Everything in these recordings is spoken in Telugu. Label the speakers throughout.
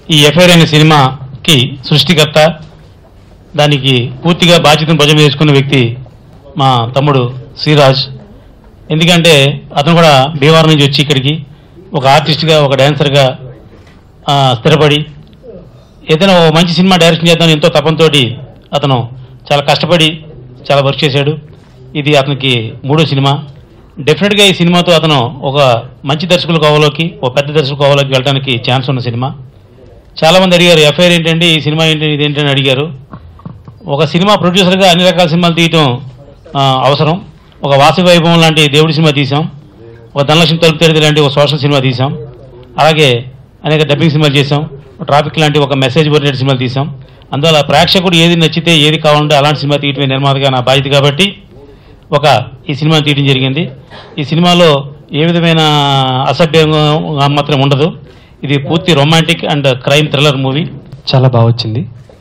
Speaker 1: ఈ ఎఫ్ఐఆర్ అనే సినిమాకి సృష్టికర్త దానికి పూర్తిగా బాధ్యతను భుజం వేసుకున్న వ్యక్తి మా తమ్ముడు శ్రీరాజ్ ఎందుకంటే అతను కూడా భీమవరం నుంచి వచ్చి ఇక్కడికి ఒక ఆర్టిస్ట్గా ఒక డాన్సర్గా ఆ, స్థిరపడి ఏదైనా ఓ మంచి సినిమా డైరెక్షన్ చేద్దాం ఎంతో తపంతోటి అతను చాలా కష్టపడి చాలా వర్క్ చేశాడు ఇది అతనికి మూడో సినిమా డెఫినెట్గా ఈ సినిమాతో అతను ఒక మంచి దర్శకుల కోవలోకి ఒక పెద్ద దర్శకుల కోవలోకి వెళ్ళడానికి ఛాన్స్ ఉన్న సినిమా చాలా మంది అడిగారు ఎఫ్ఐఆర్ ఏంటండి ఈ సినిమా ఏంటి ఇది ఏంటని అడిగారు ఒక సినిమా ప్రొడ్యూసర్గా అన్ని రకాల సినిమాలు తీయటం ఆ, అవసరం ఒక వాసి వైభవం లాంటి దేవుడి సినిమా తీసాం ఒక ధనలక్ష్మి తలుపు తెరిది లాంటి ఒక సోషల్ సినిమా తీసాం అలాగే అనేక డబ్బింగ్ సినిమాలు చేసాం ట్రాఫిక్ లాంటి ఒక మెసేజ్ ఓరియంటెడ్ సినిమాలు తీసాం అందువల్ల ప్రేక్షకుడు ఏది నచ్చితే ఏది కావాలంటే అలాంటి సినిమా తీయటమే నిర్మాతగా నా బాధ్యత కాబట్టి ఒక ఈ సినిమాని తీయడం జరిగింది ఈ సినిమాలో ఏ విధమైన అసభ్యంగా మాత్రం ఉండదు ఇది పూర్తి romantic and crime thriller movie
Speaker 2: చాలా బాగా వచ్చింది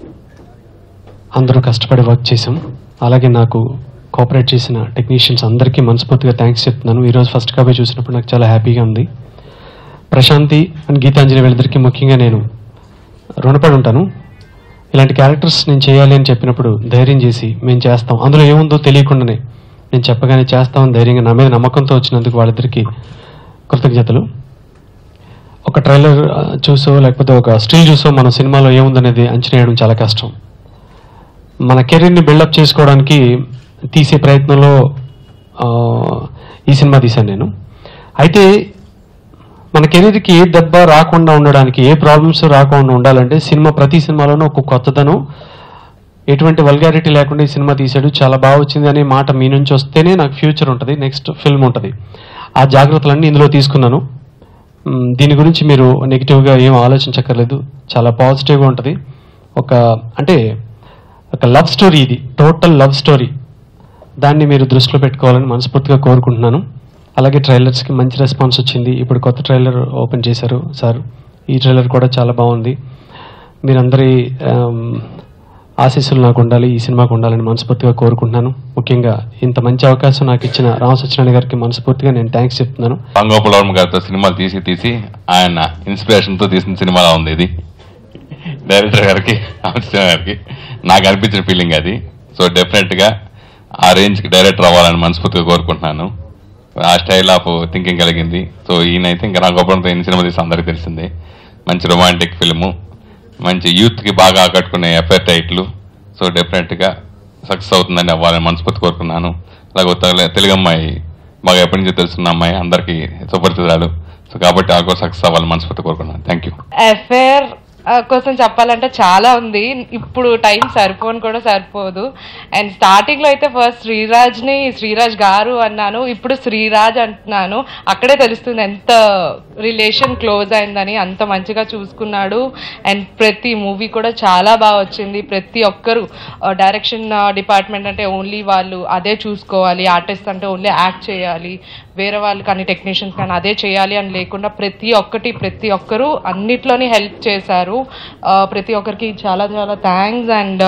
Speaker 2: అందరూ కష్టపడి వర్క్ చేసాం అలాగే నాకు కోఆపరేట్ చేసిన టెక్నీషియన్స్ అందరికీ మనస్ఫూర్తిగా థ్యాంక్స్ చెప్తున్నాను ఈరోజు ఫస్ట్ కాపీ చూసినప్పుడు నాకు చాలా హ్యాపీగా ఉంది ప్రశాంతి అండ్ గీతాంజలి వీళ్ళిద్దరికీ ముఖ్యంగా నేను రుణపడి ఉంటాను ఇలాంటి క్యారెక్టర్స్ నేను చేయాలి అని చెప్పినప్పుడు ధైర్యం చేసి మేము చేస్తాం అందులో ఏముందో తెలియకుండానే నేను చెప్పగానే చేస్తామని ధైర్యంగా నా మీద నమ్మకంతో వచ్చినందుకు వాళ్ళిద్దరికీ కృతజ్ఞతలు ఒక ట్రైలర్ ఆ, చూసో లేకపోతే ఒక స్టిల్ చూసో మన సినిమాలో ఏముందనేది అంచనా వేయడం చాలా కష్టం మన కెరీర్ని బిల్డప్ చేసుకోవడానికి తీసే ప్రయత్నంలో ఆ, ఈ సినిమా తీశాను నేను అయితే మన కెరీర్కి ఏ దెబ్బ రాకుండా ఉండడానికి ఏ ప్రాబ్లమ్స్ రాకుండా ఉండాలంటే సినిమా ప్రతి సినిమాలోనూ ఒక కొత్తదనం ఎటువంటి వల్గారిటీ లేకుండా ఈ సినిమా తీశాడు చాలా బాగా వచ్చింది అనే మాట మీ నుంచి వస్తేనే నాకు ఫ్యూచర్ ఉంటుంది నెక్స్ట్ ఫిల్మ్ ఉంటుంది ఆ జాగ్రత్తలన్నీ ఇందులో తీసుకున్నాను మ్, దీని గురించి మీరు నెగిటివ్గా ఏం ఆలోచించక్కర్లేదు చాలా పాజిటివ్గా ఉంటుంది ఒక అంటే ఒక లవ్ స్టోరీ ఇది టోటల్ లవ్ స్టోరీ దాన్ని మీరు దృష్టిలో పెట్టుకోవాలని మనస్ఫూర్తిగా కోరుకుంటున్నాను అలాగే ట్రైలర్స్కి మంచి రెస్పాన్స్ వచ్చింది ఇప్పుడు కొత్త ట్రైలర్ ఓపెన్ చేశారు సార్ ఈ ట్రైలర్ కూడా చాలా బాగుంది మీరందరి ఆమ్, ఆశీస్సులు నాకు ఉండాలి ఈ సినిమాకు ఉండాలని మనస్ఫూర్తిగా కోరుకుంటున్నాను ముఖ్యంగా ఇంత మంచి అవకాశం నాకు ఇచ్చిన రామ సత్యనారాయణ గారికి మనస్ఫూర్తిగా నేను థ్యాంక్స్ చెప్తున్నాను
Speaker 3: రాంగోపాలవర్మ గారితో సినిమాలు తీసి తీసి ఆయన ఇన్స్పిరేషన్ తో తీసిన సినిమాలా ఉంది ఇది డైరెక్టర్ గారికి రామకృష్ణ గారికి నాకు అనిపించిన ఫీలింగ్ అది సో డెఫినెట్ గా ఆ రేంజ్ కి డైరెక్టర్ అవ్వాలని మనస్ఫూర్తిగా కోరుకుంటున్నాను ఆ స్టైల్ ఆఫ్ థింకింగ్ కలిగింది సో ఈయనైతే ఇంకా రాంగోపాలంతో ఎన్ని సినిమా తీసి అందరికీ తెలిసిందే మంచి రొమాంటిక్ ఫిల్ము మంచి యూత్ కి బాగా ఆకట్టుకునే ఎఫెక్ట్ టైట్లు సో డెఫినెట్ గా సక్సెస్ అవుతుందని అవ్వాలని మనస్ఫూర్తి కోరుకున్నాను అలాగే ఒక తెల- తెలుగు అమ్మాయి బాగా ఎప్పటి నుంచో తెలుసున్న అమ్మాయి అందరికీ సుపరిచితురాలు సో కాబట్టి ఆ కూడా సక్సెస్ అవ్వాలని మనస్ఫూర్తి కోరుకున్నాను థ్యాంక్ యూ
Speaker 4: అఫేర్ కోసం చెప్పాలంటే చాలా ఉంది ఇప్పుడు టైం సరిపోను కూడా సరిపోదు అండ్ స్టార్టింగ్ లో అయితే ఫస్ట్ శ్రీరాజ్ ని శ్రీరాజ్ గారు అన్నాను ఇప్పుడు శ్రీరాజ్ అంటున్నాను అక్కడే తెలుస్తుంది ఎంత రిలేషన్ క్లోజ్ అయిందని అంత మంచిగా చూసుకున్నాడు అండ్ ప్రతి మూవీ కూడా చాలా బాగా వచ్చింది ప్రతి ఒక్కరు డైరెక్షన్ డిపార్ట్మెంట్ అంటే ఓన్లీ వాళ్ళు అదే చూసుకోవాలి ఆర్టిస్ట్ అంటే ఓన్లీ యాక్ట్ చేయాలి వేరే వాళ్ళు కానీ టెక్నీషియన్స్ కానీ అదే చేయాలి అని లేకుండా ప్రతి ఒక్కటి ప్రతి ఒక్కరు అన్నిట్లోని హెల్ప్ చేశారు ఆ, ప్రతి ఒక్కరికి చాలా చాలా థ్యాంక్స్ అండ్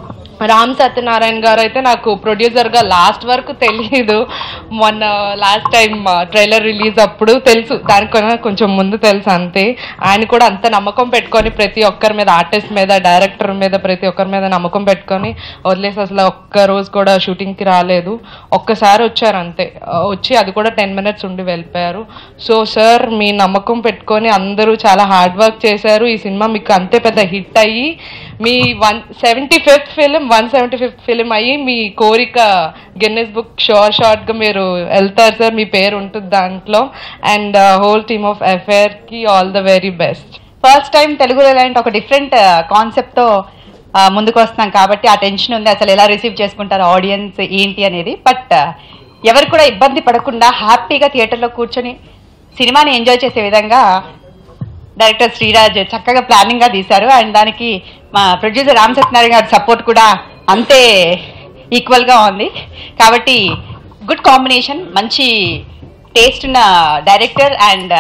Speaker 4: రామ్ సత్యనారాయణ గారు అయితే నాకు ప్రొడ్యూసర్గా లాస్ట్ వరకు తెలియదు మొన్న లాస్ట్ టైం ట్రైలర్ రిలీజ్ అప్పుడు తెలుసు దానికన్నా కొంచెం ముందు తెలుసు అంతే ఆయన కూడా అంత నమ్మకం పెట్టుకొని ప్రతి ఒక్కరి మీద ఆర్టిస్ట్ మీద డైరెక్టర్ మీద ప్రతి ఒక్కరి మీద నమ్మకం పెట్టుకొని వదిలేసి అసలు ఒక్క రోజు కూడా షూటింగ్కి రాలేదు ఒక్కసారి వచ్చారు అంతే ఆ, వచ్చి అది కూడా టెన్ మినిట్స్ ఉండి వెళ్ళిపోయారు సో సార్ మీ నమ్మకం పెట్టుకొని అందరూ చాలా హార్డ్ వర్క్ చేశారు ఈ సినిమా మీకు అంతే పెద్ద హిట్ అయ్యి మీ one seventy fifth film one seventy fifth film అయ్యి మీ కోరిక గిన్నెస్ బుక్ షోర్ షార్ట్గా మీరు వెళ్తారు సార్ మీ పేరు ఉంటుంది దాంట్లో అండ్ హోల్ టీమ్ ఆఫ్ కి all the very best
Speaker 5: first time తెలుగులో ఇలాంటి ఒక డిఫరెంట్ కాన్సెప్ట్తో ముందుకు వస్తున్నాం కాబట్టి ఆ టెన్షన్ ఉంది అసలు ఎలా రిసీవ్ చేసుకుంటారు ఆడియన్స్ ఏంటి అనేది బట్ ఎవరు కూడా ఇబ్బంది పడకుండా హ్యాపీగా థియేటర్లో కూర్చొని సినిమాని ఎంజాయ్ చేసే విధంగా డైరెక్టర్ శ్రీరాజ్ చక్కగా ప్లానింగ్గా తీశారు అండ్ దానికి మా ప్రొడ్యూసర్ రామ్ సత్యనారాయణ గారి సపోర్ట్ కూడా అంతే ఈక్వల్గా ఉంది కాబట్టి గుడ్ కాంబినేషన్ మంచి టేస్ట్ ఉన్న డైరెక్టర్ అండ్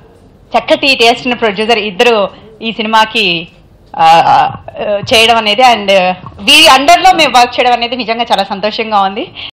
Speaker 5: చక్కటి టేస్ట్ ఉన్న ప్రొడ్యూసర్ ఇద్దరు ఈ సినిమాకి ఆ, ఆ, చేయడం అనేది అండ్ వీరి అండర్లో మేము వర్క్ చేయడం అనేది నిజంగా చాలా సంతోషంగా ఉంది